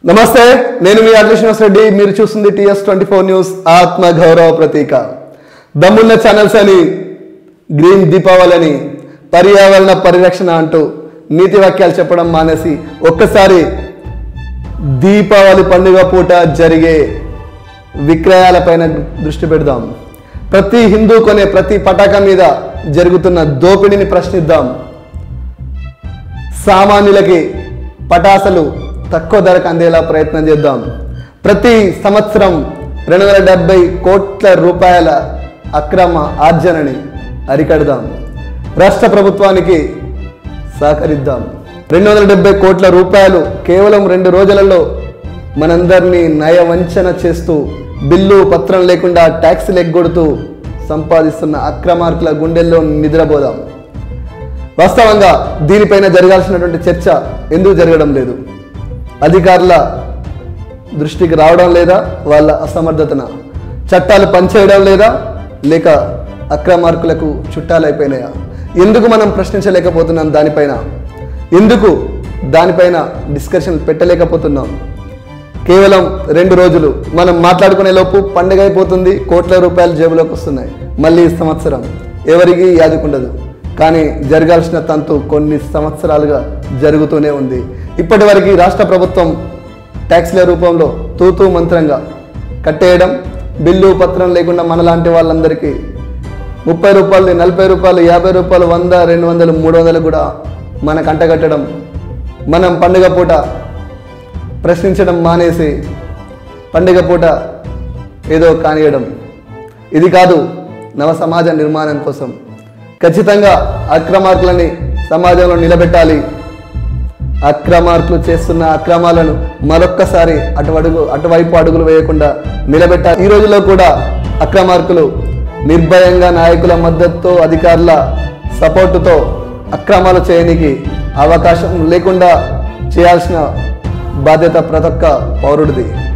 నమస్తే నేను మీ అడ్ల శ్రీనివాస్ రెడ్డి మీరు చూస్తుంది టిఎస్ ట్వంటీ ఫోర్ న్యూస్ ఆత్మ గౌరవ ప్రతీక దమ్మున్న ఛానల్స్ అని గ్రీన్ దీపావళి అని పర్యావరణ పరిరక్షణ అంటూ నీతి వాక్యాలు చెప్పడం మానేసి ఒక్కసారి దీపావళి పండుగ పూట జరిగే విక్రయాలపైన దృష్టి పెడదాం ప్రతి హిందూ కొనే ప్రతి పటాక మీద జరుగుతున్న దోపిడీని ప్రశ్నిద్దాం సామాన్యులకి పటాసలు తక్కువ ధరకు అందేలా ప్రయత్నం చేద్దాం ప్రతి సంవత్సరం రెండు వందల డెబ్బై కోట్ల రూపాయల అక్రమ ఆర్జనని అరికడదాం రాష్ట్ర ప్రభుత్వానికి సహకరిద్దాం రెండు వందల డెబ్బై కోట్ల రూపాయలు కేవలం రెండు రోజులలో మనందరినీ నయవంచన చేస్తూ బిల్లు పత్రం లేకుండా ట్యాక్సీలు ఎగ్గొడుతూ సంపాదిస్తున్న అక్రమార్కుల గుండెల్లో నిద్రపోదాం వాస్తవంగా దీనిపైన జరగాల్సినటువంటి చర్చ ఎందుకు జరగడం లేదు అధికారుల దృష్టికి రావడం లేదా వాళ్ళ అసమర్థతన చట్టాలు పనిచేయడం లేదా లేక అక్రమార్కులకు చుట్టాలైపోయినాయా ఎందుకు మనం ప్రశ్నించలేకపోతున్నాం దానిపైన ఎందుకు దానిపైన డిస్కషన్ పెట్టలేకపోతున్నాం కేవలం రెండు రోజులు మనం మాట్లాడుకునే లోపు పండుగ అయిపోతుంది కోట్ల రూపాయలు జేబులోకి వస్తున్నాయి మళ్ళీ ఈ సంవత్సరం ఎవరికి యాదుకుండదు కానీ జరగాల్సిన తంతు కొన్ని సంవత్సరాలుగా జరుగుతూనే ఉంది ఇప్పటి వరకు రాష్ట్ర ప్రభుత్వం ట్యాక్స్ల రూపంలో తూతూ మంత్రంగా కట్టేయడం బిల్లు పత్రం లేకుండా మనలాంటి వాళ్ళందరికీ ముప్పై రూపాయలు నలభై రూపాయలు యాభై రూపాయలు వంద రెండు వందలు మూడు వందలు కూడా మనకు అంటగట్టడం మనం పండుగ పూట ప్రశ్నించడం మానేసి పండుగ పూట ఏదో కానియడం ఇది కాదు నవ సమాజ నిర్మాణం కోసం ఖచ్చితంగా అక్రమార్కులని సమాజంలో నిలబెట్టాలి అక్రమార్కులు చేస్తున్న అక్రమాలను మరొక్కసారి అటు అడుగు అటువైపు అడుగులు వేయకుండా నిలబెట్టాలి ఈ రోజుల్లో కూడా అక్రమార్కులు నిర్భయంగా నాయకుల మద్దతుతో అధికారుల సపోర్టుతో అక్రమాలు చేయనికి అవకాశం లేకుండా చేయాల్సిన బాధ్యత ప్రతి ఒక్క పౌరుడిది